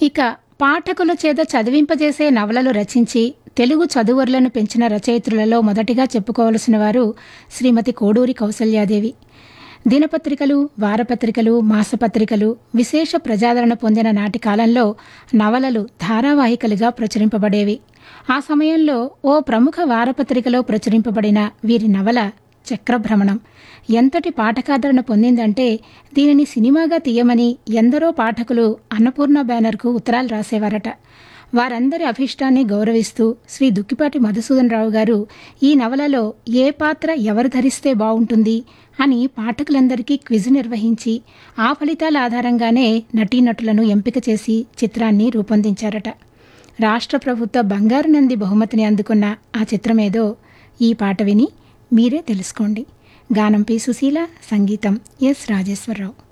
ఇక పాఠకుల చేత చదివింపజేసే నవలలు రచించి తెలుగు చదువర్లను పెంచిన రచయిత్రులలో మొదటిగా చెప్పుకోవలసిన వారు శ్రీమతి కోడూరి కౌసల్యాదేవి దినపత్రికలు వారపత్రికలు మాసపత్రికలు విశేష ప్రజాదరణ పొందిన నాటి కాలంలో నవలలు ధారావాహికలుగా ప్రచురింపబడేవి ఆ సమయంలో ఓ ప్రముఖ వారపత్రికలో ప్రచురింపబడిన వీరి నవల చక్రభ్రమణం ఎంతటి పాఠకాదరణ పొందిందంటే దీనిని సినిమాగా తీయమని ఎందరో పాఠకులు అన్నపూర్ణ బ్యానర్కు ఉత్తరాలు రాసేవారట వారందరి అభిష్టాన్ని గౌరవిస్తూ శ్రీ దుక్కిపాటి మధుసూదన్ రావు గారు ఈ నవలలో ఏ పాత్ర ఎవరు ధరిస్తే బాగుంటుంది అని పాఠకులందరికీ క్విజ్ నిర్వహించి ఆ ఫలితాల ఆధారంగానే నటీనటులను ఎంపిక చేసి చిత్రాన్ని రూపొందించారట రాష్ట్ర ప్రభుత్వ బంగారు నంది బహుమతిని అందుకున్న ఆ చిత్రమేదో ఈ పాట విని మీరే తెలుసుకోండి గానం పి సుశీల సంగీతం ఎస్ రాజేశ్వరరావు